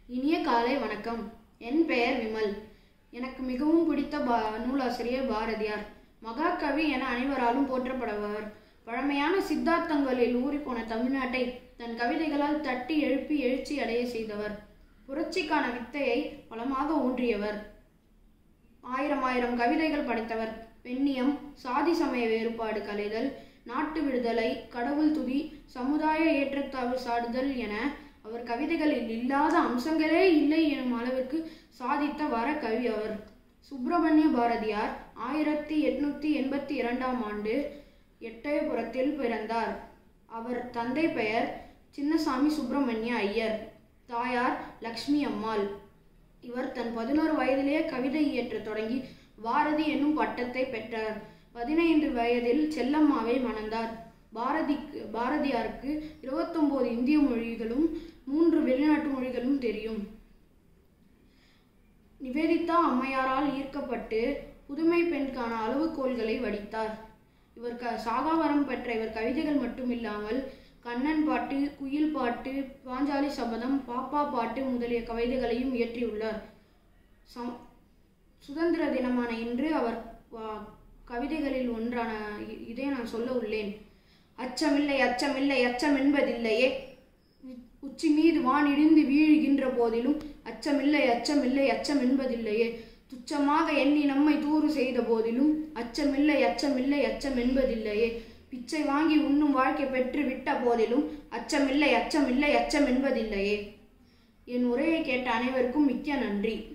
இனிய காலை வணக்கம் என் பெயர் விமல் எனக்கு மிகவும் பிடித்த பா நூலாசிரியர் பாரதியார் மகாகவி என அனைவராலும் போற்றப்படுபவர் பழமையான சித்தாந்தங்களில் ஊறிப்போன தமிழ்நாட்டை தன் கவிதைகளால் தட்டி எழுப்பி எழுச்சி அடைய செய்தவர் புரட்சிக்கான வித்தையை பலமாக ஊன்றியவர் ஆயிரம் ஆயிரம் கவிதைகள் படைத்தவர் பெண்ணியம் சாதி சமய வேறுபாடு கலைதல் நாட்டு விடுதலை கடவுள் துதி சமுதாய ஏற்றத்தாழ்வு சாடுதல் என அவர் கவிதைகளில் இல்லாத அம்சங்களே இல்லை எனும் அளவிற்கு சாதித்த வர கவி அவர் சுப்பிரமணிய பாரதியார் ஆயிரத்தி எட்நூத்தி எண்பத்தி இரண்டாம் ஆண்டு எட்டயபுரத்தில் பிறந்தார் அவர் தந்தை பெயர் சின்னசாமி சுப்பிரமணிய ஐயர் தாயார் லக்ஷ்மி அம்மாள் இவர் தன் பதினோரு வயதிலேயே கவிதை இயற்றத் தொடங்கி பாரதி என்னும் பட்டத்தை பெற்றார் பதினைந்து வயதில் செல்லம்மாவை மணந்தார் பாரதிக்கு பாரதியாருக்கு இருபத்தொன்பது இந்திய மொழிகளும் மூன்று வெளிநாட்டு மொழிகளும் தெரியும் நிவேதிதா அம்மையாரால் ஈர்க்கப்பட்டு புதுமை பெண்கான அளவுகோல்களை வடித்தார் இவர் க சாகாவரம் பெற்ற இவர் கவிதைகள் மட்டுமில்லாமல் கண்ணன் பாட்டு குயில் பாட்டு பாஞ்சாலி சபதம் பாப்பா பாட்டு முதலிய கவிதைகளையும் இயற்றியுள்ளார் சம் சுதந்திர தினமான இன்று அவர் வா- கவிதைகளில் ஒன்றான இ- இதை நான் சொல்ல உள்ளேன் அச்சமில்லை அச்சமில்லை அச்சம் என்பதில்லையே உ- உச்சி மீது வான் இடிந்து வீழுகின்ற போதிலும் அச்சமில்லை அச்சமில்லை அச்சம் என்பதில்லையே துச்சமாக எண்ணி நம்மை தூறு செய்த போதிலும் அச்சமில்லை அச்சமில்லை அச்சம் என்பதில்லையே பிச்சை வாங்கி உண்ணும் வாழ்க்கை பெற்று விட்ட போதிலும் அச்சமில்லை அச்சமில்லை அச்சம் என்பதில்லையே என் உரையை கேட்ட அனைவருக்கும் மிக்க நன்றி